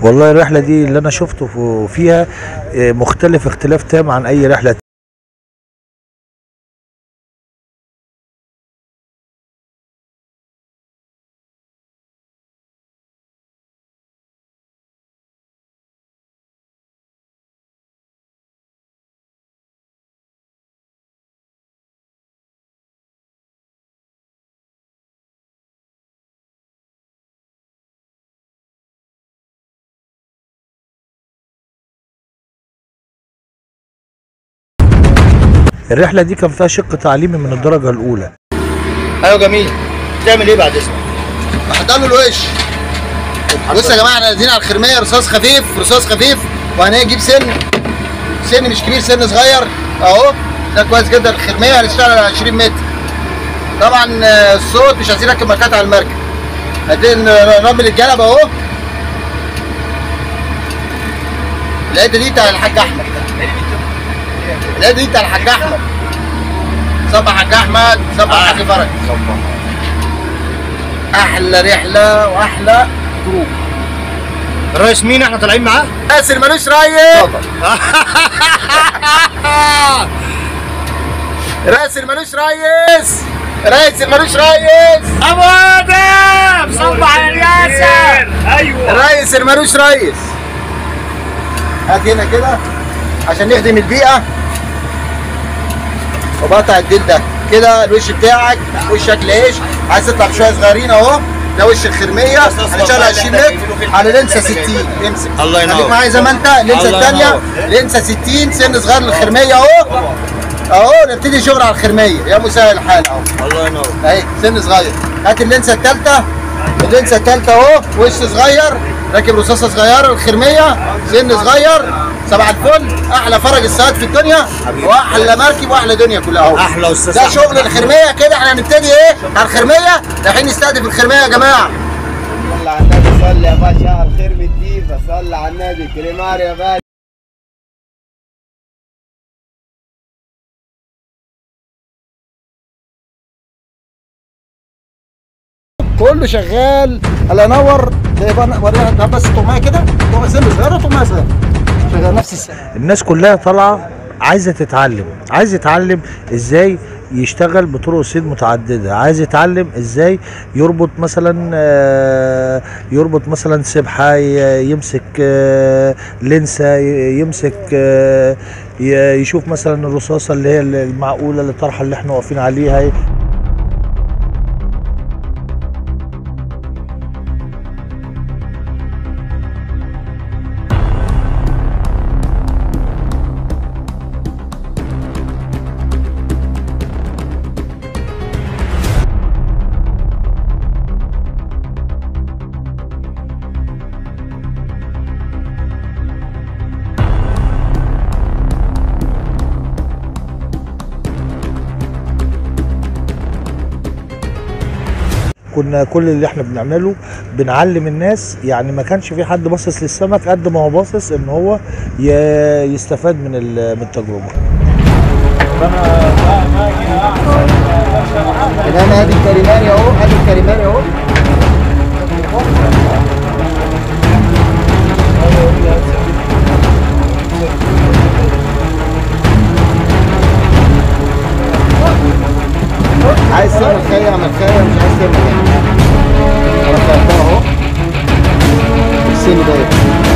والله الرحله دي اللي انا شفته فيها آه، مختلف اختلاف تام عن اي رحله الرحله دي كان فيها شق تعليمي من الدرجه الاولى ايوه جميل تعمل ايه بعد اسمك؟ بحضر له الوش بصوا يا جماعه احنا نازلين على الخرميه رصاص خفيف رصاص خفيف وهنجيب سن سن مش كبير سن صغير اهو ده كويس جدا الخرميه هنشتغل على 20 متر طبعا آه، الصوت مش عايزين نركب ماركات على المركب بعدين رمل الجلب اهو العده دي بتاع الحاج احمد العده دي بتاع الحاج احمد صبح حاج احمد صبح حاج فرج احلى رحله واحلى جروب الرئيس مين احنا طالعين معاه؟ ياسر ملوش ريس راسل ملوش ريس راسل ملوش ريس ابو ادم صبح على الياسر ايوه الريس اللي ملوش ريس هات هنا كده عشان نخدم البيئة وبقطع الديل ده كده الوش بتاعك وشك ليش عايز تطلع بشوية صغيرين اهو ده وش الخرمية هنشتغل 20 متر على لنسة 60 امسك الله ينور. خليك معايا زي ما انت اللينسة الله الثانية ينور. لنسة 60 سن صغير للخرمية اهو اهو نبتدي شغل على الخرمية يا مسهل الحال اهو الله ينور اهي سن صغير هات اللينسه الثالثه اللينسه الثالثه اهو وش صغير راكب رصاصه صغيره الخرميه سن صغير صباح الفل احلى فرج الساعات في الدنيا واحلى مركب واحلى دنيا كلها اهو احلى استاذ ده أحمد. شغل الخرميه كده احنا هنبتدي ايه على الخرميه رايحين نستهدف الخرميه يا جماعه صل على النبي صل يا باشا الخير من الديفا صل على النبي كريمار يا باشا كله شغال الله ينور ده يبقى وريها ده بس طعميه كده طعميه سن صغيره طعميه صغيره شغال نفس السنه الناس كلها طالعه عايزه تتعلم عايز يتعلم ازاي يشتغل بطرق صيد متعدده عايز يتعلم ازاي يربط مثلا آه، يربط مثلا سبحه ي- يمسك آه، لنسه ي- يمسك آه، ي- يشوف مثلا الرصاصه اللي هي المعقوله اللي الطرحه اللي احنا واقفين عليها كنا كل اللي احنا بنعمله بنعلم الناس يعني ما كانش في حد باصص للسمك قد ما هو باصص ان هو ي- يستفاد من ال- من التجربه تمام ادي الكريماني اهو ادي الكريماني اهو عايز تعمل خير اعمل خير مش عايز تعمل خير انا خيرتها اهو السن ده